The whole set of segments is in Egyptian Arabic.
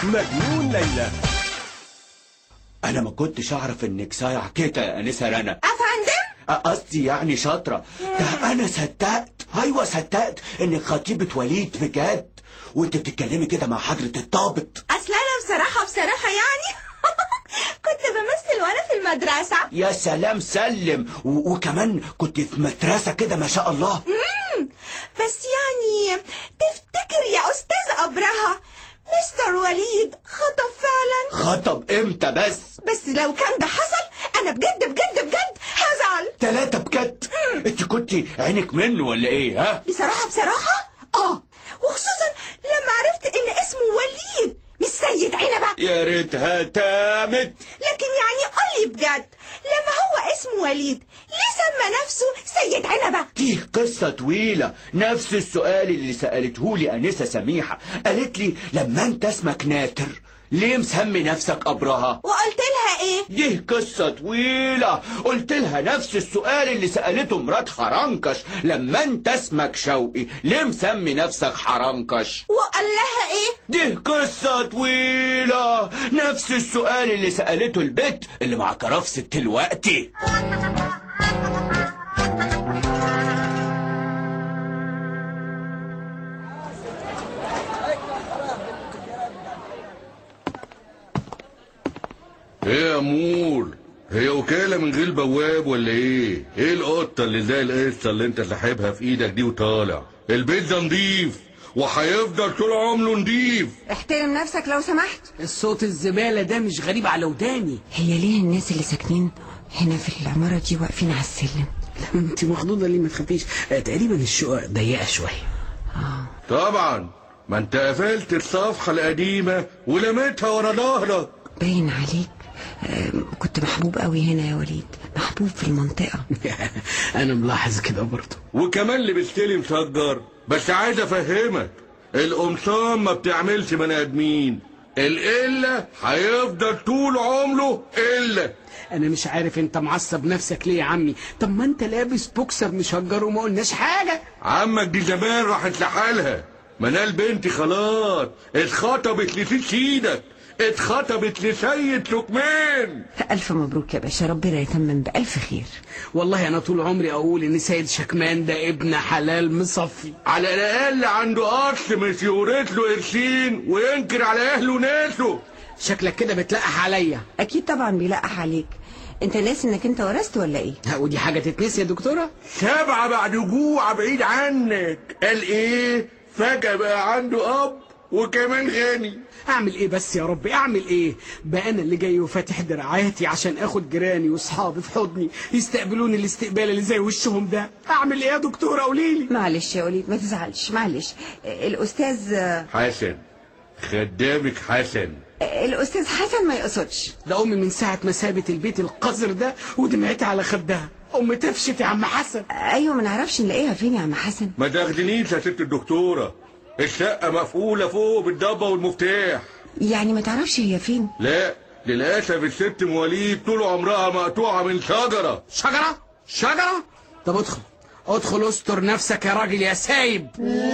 مجنون ليلى انا ما كنتش اعرف انك صايع كده يا انسه رنا افندم قصدي يعني شاطره ده انا صدقت ايوه صدقت انك خطيبه وليد بجد وانت بتتكلمي كده مع حضره الضابط اصل انا بصراحه بصراحه يعني كنت بمثل وانا في المدرسه يا سلام سلم و- وكمان كنت في مدرسه كده ما شاء الله بس يعني تفتكر يا استاذ ابرهه مستر وليد خطب فعلا خطب امتى بس بس لو كان ده حصل انا بجد بجد بجد هزعل تلاتة بجد انت كنت عينك منه ولا ايه ها بصراحه بصراحه اه وخصوصا لما عرفت ان اسمه وليد مش سيد عنبه يا ريتها تامت لكن يعني قولي بجد لما هو اسمه وليد ليه سمى نفسه سيد عنبه دي قصة طويلة نفس السؤال اللي سألته لي أنسة سميحة قالت لي لما أنت اسمك ناتر ليه مسمي نفسك أبرهة وقلت لها ايه دي قصة طويلة قلت لها نفس السؤال اللي سألته مرات حرنكش لما أنت اسمك شوقي ليه مسمي نفسك حرنكش وقال لها ايه دي قصة طويلة نفس السؤال اللي سألته البت اللي مع كرفسة دلوقتي ايه يا امور هي وكالة من غير بواب ولا ايه ايه القطة اللي زي القصة اللي انت ساحبها في ايدك دي وطالع البيت ده نضيف وهيفضل طول عمره نضيف احترم نفسك لو سمحت الصوت الزبالة ده مش غريب على وداني هي ليه الناس اللي ساكنين هنا في العمارة دي واقفين على السلم انت مخضوضة ليه ما تخافيش آه، تقريبا الشقق ضيقة شوية طبعا ما انت قفلت الصفحة القديمة ولميتها ورا ظهرك باين عليك آم، كنت محبوب قوي هنا يا وليد محبوب في المنطقة انا ملاحظ كده برضه وكمان لبست لي مسجر بس عايز افهمك القمصان ما بتعملش بني ادمين القلة هيفضل طول عمره قلة انا مش عارف انت معصب نفسك ليه يا عمي طب ما انت لابس بوكسر مشجر وما قلناش حاجة عمك دي زمان راحت لحالها منال بنتي خلاص اتخطبت لسيد سيدك اتخطبت لسيد لقمان ألف مبروك يا باشا ربنا يتمم بألف خير والله انا طول عمري اقول ان سيد شكمان ده ابن حلال مصفي على الاقل عنده اصل مش يورث له قرشين وينكر على اهله وناسه شكلك كده بتلقح عليا أكيد طبعا بيلقح عليك أنت ناسي إنك أنت ورثت ولا إيه؟ ها، ودي حاجة تتنسي يا دكتورة سبعة بعد جوع بعيد عنك قال ايه فجأة بقى عنده اب وكمان غني اعمل ايه بس يا رب اعمل ايه بقى انا اللي جاي وفاتح دراعاتي عشان اخد جيراني واصحابي في حضني يستقبلوني الاستقبال اللي زي وشهم ده اعمل ايه يا دكتوره قولي لي معلش يا وليد ما تزعلش معلش آه، الأستاذ آه، حسن خدامك حسن الأستاذ حسن ما يقصدش ده امي من ساعه ما سابت البيت القذر ده ودمعتي على خدها ام تفشت يا عم حسن أيوة ما نعرفش نلاقيها فين يا عم حسن ما تاخدنيش يا ست الدكتورة الشقة مقفولة فوق بالضبة والمفتاح يعني ما تعرفش هي فين لا للأسف الست مواليد طول عمرها مقطوعة من شجرة شجره شجره طب ادخل ادخل استر نفسك يا راجل يا سايب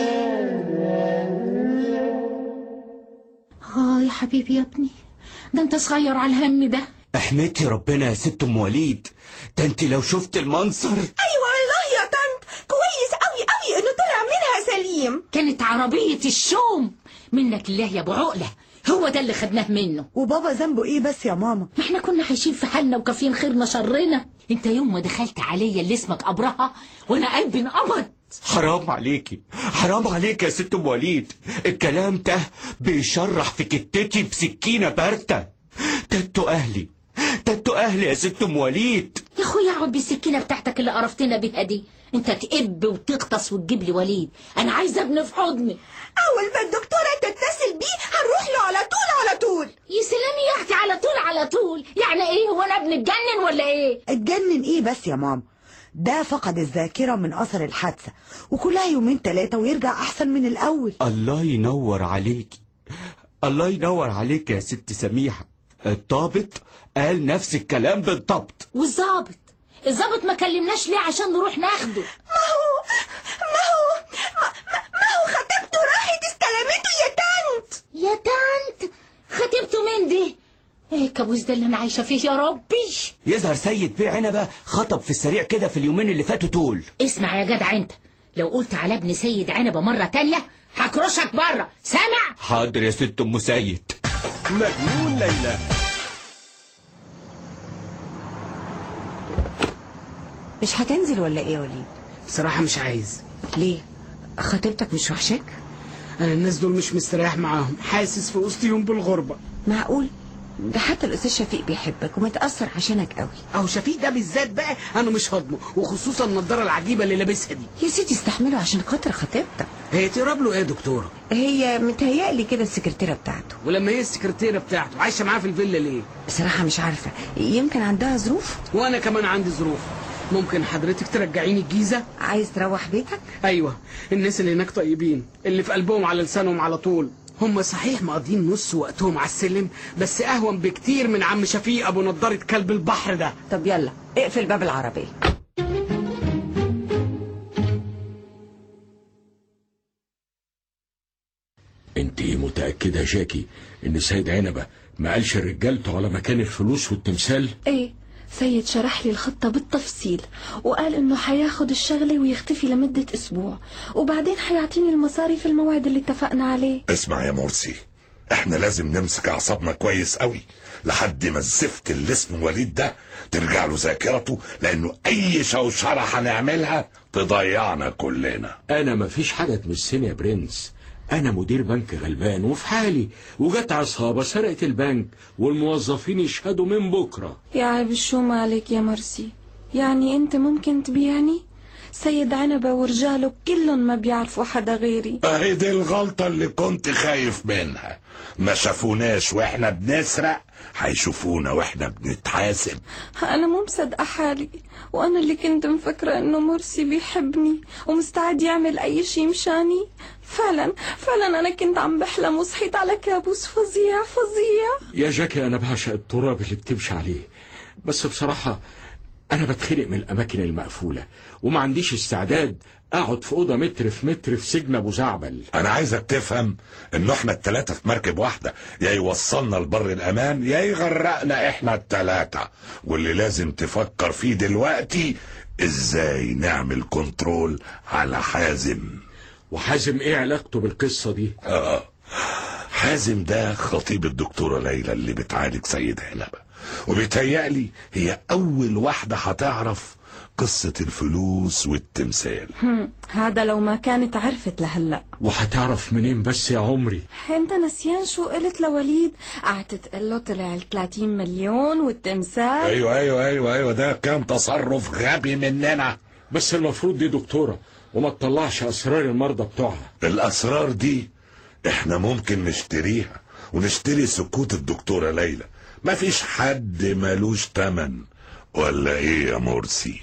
اه يا حبيبي يا ابني ده انت صغير على الهم ده احمدي ربنا يا ست ام وليد ده انت لو شفت المنظر ايوه والله يا طنط كويس قوي قوي انه طلع منها سليم كانت عربية الشوم منك لله يا ابو عقلة هو ده اللي خدناه منه وبابا ذنبه ايه بس يا ماما ما احنا كنا عايشين في حالنا وكافيين خيرنا شرنا انت يوم ما دخلت عليا اللي اسمك ابرهة وانا قلبي انقبض حرام عليكي حرام عليك يا ست ام وليد الكلام ده بيشرح في كتتي بسكينه بارده ده انتوا اهلي ده انتوا اهلي يا ست ام وليد يا اخويا اقعد بالسكينة بتاعتك اللي قرفتنا بيها دي انت تقب وتغطس وتجيب لي وليد انا عايزه ابني في حضني اول ما الدكتوره تتصل بيه هنروح له على طول على طول يا سلام يا اختي على طول على طول يعني ايه هو انا ابني اتجنن ولا ايه اتجنن ايه بس يا ماما ده فقد الذاكرة من أثر الحادثة وكلها يومين تلاتة ويرجع أحسن من الأول الله ينور عليكي الله ينور عليك يا ست سميحة الضابط قال نفس الكلام بالضبط والظابط الظابط ما كلمناش ليه عشان نروح ناخده ما هو ما هو ما, ما, ما هو خطيبته راحت استلمته يا طنط يا تانت ايه الكابوس ده اللي انا عايشه فيه يا ربي يظهر سيد بيه عنبة خطب في السريع كده في اليومين اللي فاتوا دول اسمع يا جدع انت لو قلت على ابن سيد عنبه مره تانية هكرشك بره سامع حاضر يا ست ام سيد مجنون ليلى مش هتنزل ولا ايه يا وليد بصراحة مش عايز ليه خطيبتك مش وحشك انا الناس دول مش مستريح معاهم حاسس في وسطهم بالغربة معقول ده حتى الاستاذ شفيق بيحبك ومتاثر عشانك قوي او شفيق ده بالذات بقى انا مش هضمه وخصوصا النضارة العجيبة اللي لابسها دي يا سيدي استحمله عشان خاطر خطيبتك هي تقرب له ايه يا دكتورة هي متهيألي كده السكرتيرة بتاعته ولما هي السكرتيرة بتاعته عايشة معاه في الفيلا ليه بصراحة مش عارفة يمكن عندها ظروف وانا كمان عندي ظروف ممكن حضرتك ترجعيني الجيزة عايز تروح بيتك ايوه الناس اللي هناك طيبين اللي في قلبهم على لسانهم على طول هم صحيح مقضين نص وقتهم على السلم بس اهون بكتير من عم شفيق ابو نضارة كلب البحر ده طب يلا اقفل باب العربية انت متأكدة يا جاكي ان سيد عنبة ما قالش رجالته على مكان الفلوس والتمثال ايه سيد شرح لي الخطة بالتفصيل وقال انه حياخد الشغلة ويختفي لمدة اسبوع وبعدين حيعطيني المصاري في الموعد اللي اتفقنا عليه اسمع يا مرسي احنا لازم نمسك اعصابنا كويس قوي لحد ما الزفت اللي اسمه وليد ده ترجع له ذاكرته لانه اي شوشره هنعملها تضيعنا كلنا انا ما فيش حاجة تمسني يا برنس انا مدير بنك غلبان وفي حالي وجت عصابة سرقت البنك والموظفين يشهدوا من بكرة يا عيب الشوم عليك يا مرسي يعني انت ممكن تبيعني سيد عنبة ورجاله كلهم ما بيعرفوا حدا غيري اهي دي الغلطه اللي كنت خايف منها ما شافوناش واحنا بنسرق هيشوفونا واحنا بنتحاسب انا مو مصدقة حالي وانا اللي كنت مفكرة انه مرسي بيحبني ومستعد يعمل اي شي مشاني فعلا فعلا انا كنت عم بحلم وصحيت على كابوس فظيع فظيع يا جاكي انا بعشق التراب اللي بتمشي عليه بس بصراحة انا بتخنق من الاماكن المقفولة وما عنديش استعداد اقعد في اوضة متر في متر في سجن ابو زعبل انا عايزك تفهم ان احنا التلاتة في مركب واحدة يا يوصلنا لبر الامان يا يغرقنا احنا التلاتة واللي لازم تفكر فيه دلوقتي ازاي نعمل كنترول على حازم وحازم ايه علاقته بالقصة دي آه. حازم ده خطيب الدكتورة ليلى اللي بتعالج سيد عنبة وبيتهيألي هي أول واحدة هتعرف قصة الفلوس والتمثال هذا لو ما كانت عرفت لهلا وهتعرف منين بس يا عمري انت نسيان شو قلت لوليد قعدت تقول له طلع ال 30 مليون والتمثال أيوة أيوة أيوة أيوة ده كان تصرف غبي مننا بس المفروض دي دكتورة وما تطلعش اسرار المرضى بتوعها الأسرار دي إحنا ممكن نشتريها ونشتري سكوت الدكتورة ليلى مفيش حد ملوش تمن ولا إيه يا مرسي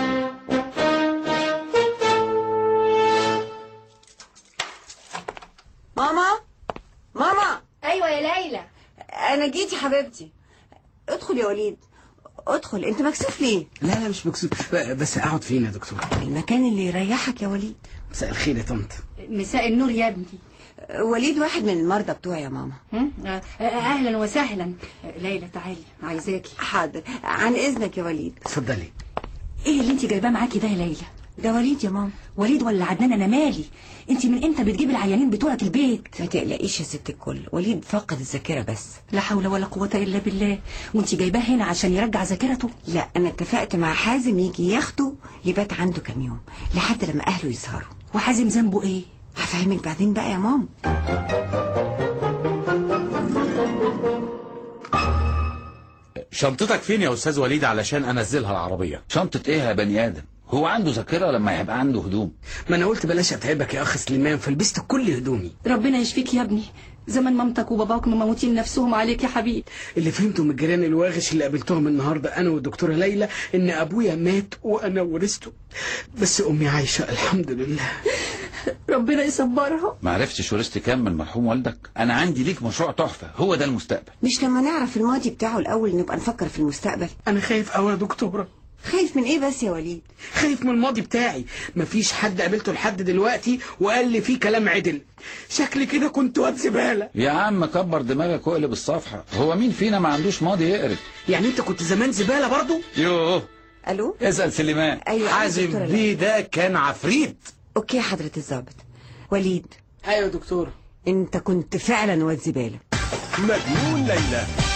ماما ماما ايوه يا ليلى انا جيت يا حبيبتي ادخل يا وليد ادخل انت مكسوف ليه لا لا مش مكسوف بس اقعد فين يا دكتور المكان اللي يريحك يا وليد مساء الخير يا طنط مساء النور يا ابني وليد واحد من المرضى بتوعي يا ماما هم؟ آه، اهلا وسهلا ليلى تعالي عايزاكي حاضر عن اذنك يا وليد اتفضلي ايه اللي انت جايباه معاكي ده يا ليلى ده وليد يا ماما وليد ولا عدنان انا مالي انت من امتى بتجيبي العيانين بتوعك البيت ما تقلقيش يا ست الكل وليد فقد الذاكره بس لا حول ولا قوه الا بالله وانت جايباه هنا عشان يرجع ذاكرته لا انا اتفقت مع حازم يجي ياخده يبات عنده كام يوم لحد لما اهله يسهروا وحازم ذنبه ايه هفهمك بعدين بقى يا ماما شنطتك فين يا استاذ وليد علشان انزلها العربيه شنطة ايه يا بني ادم هو عنده ذاكرة لما يبقى عنده هدوم ما انا قلت بلاش اتعبك يا اخ سليمان فلبست كل هدومي ربنا يشفيك يا ابني زمن مامتك وباباك مموتين نفسهم عليك يا حبيبي اللي فهمته من الجيران الواغش اللي قابلتهم النهارده انا والدكتوره ليلى ان ابويا مات وانا ورثته بس امي عايشه الحمد لله ربنا يصبرها ما عرفتش ورثت كام من مرحوم والدك انا عندي ليك مشروع تحفة هو ده المستقبل مش لما نعرف الماضي بتاعه الاول نبقى نفكر في المستقبل انا خايف قوي يا دكتوره خايف من ايه بس يا وليد خايف من الماضي بتاعي مفيش حد قابلته لحد دلوقتي وقال لي فيه كلام عدل شكلي كده كنت واد زبالة يا عم كبر دماغك واقلب الصفحة هو مين فينا ما عندوش ماضي يقرف يعني انت كنت زمان زبالة برضو يوه الو اسأل سليمان ايوه أنا دكتورة ليلى. ده كان عفريت اوكي يا حضرة الضابط وليد ايوه يا دكتورة انت كنت فعلا واد زبالة مجنون ليلى